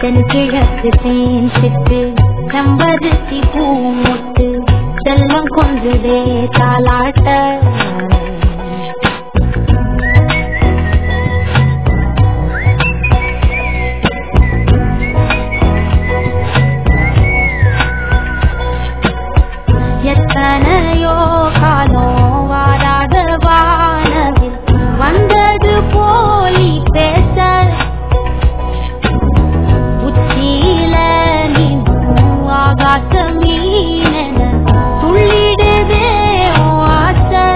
தென்கிழக்கு தேன் சிட்டு செம்பருத்தி பூ முட்டு செல்லம் கொஞ்சுதே தாலாட்ட எத்தனையோ காலம் வாராத வானவில் வந்தது போலி பேச உச்சியில நீந்தும் ஆகாச மீனென துள்ளிடுதே உன் ஆசை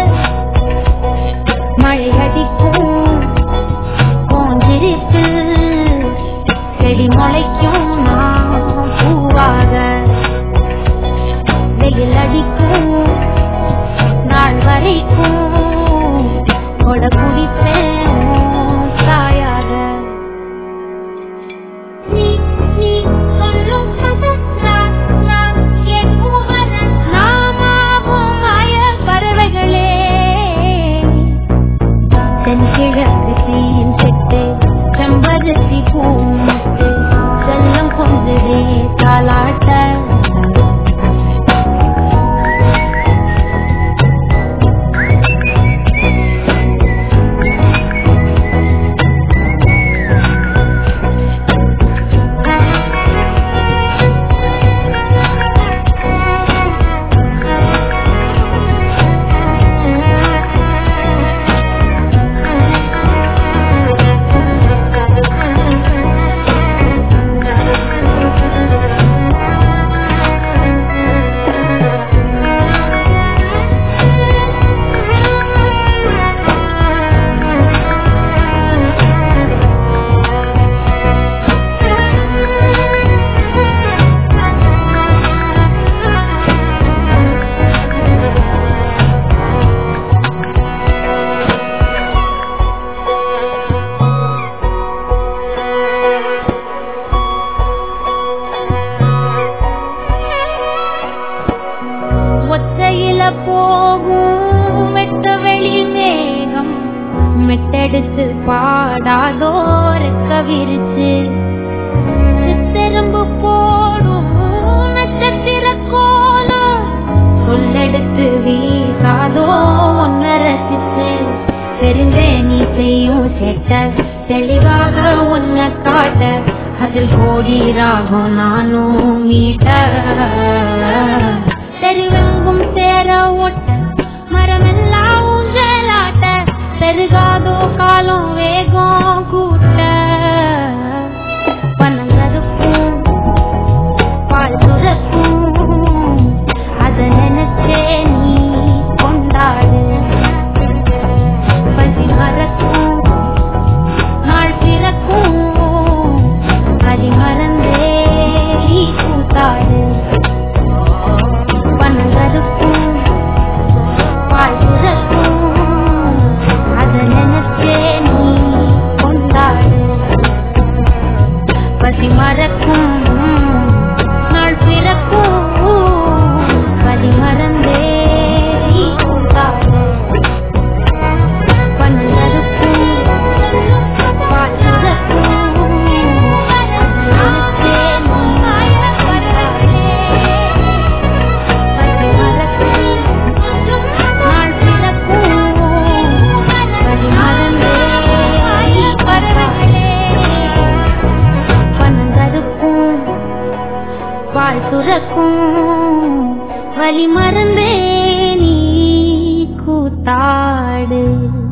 மழை அடிக்கும் போஞ்சிருப்பு செடி முளைக்கும் நான் பூவாக வெயில் அடிக்கும் நாள் வரைக்கும் கொட குடிப்பேன் உன் சாயாக நீ நீ சொல்லும் கதை நான் நான் கேட்கும் வரை நாமாவும் மாய பறவைகளே தென்கிழக்கு தேன் சிட்டு செம்பருத்தி பூ முட்டு செல்லம் கொஞ்சதே தாலாட்ட ஒத்தையில போகும் வெட்ட வெளி மேகம் மெட்டெடுத்து பாடாதோ ரெக்க விரிச்சு சித்தெரும்பு போடும் நட்சத்திர கோலம் சொல்லெடுத்து வீசாதோ ஒன்ன ரசிச்சு தெரிந்தே நீ செய்யும் செட்ட தெளிவாக உன்னை காட்ட அதில் கோடி ராகம் நானும் மீட்ட தெருவெங்கும் சேர ஓட்ட மரமெல்லாம் ஊஞ்சலாட்ட பெருகாதோ காலம் வேகம் கூட்ட பனங்கருப்பும் பால் சுரக்கும் அத நினைச்சே நீ கொண்டாடு பசி மறக்கும் நாள் பிறக்கும் அதி மறந்தே நீ கூத்தாடு பனங்கருப்பும் பால் சுரக்கும் அத நினைச்சே நீ கொண்டாடு பசி மறக்கும் நாள் பிறக்கும் பதி மறந்தே நீ கூத்தாடு பனங்கருப்பும் பால் சுரக்கும் அத நினைச்சே நீ கொண்டாடு பதி மறக்கும் நாள் பிறக்கும் பதி மறந்தே பறவைகளே பனங்கருக்கும் பால் சுரக்கும் வழி மறந்தே நீ கூத்தாடு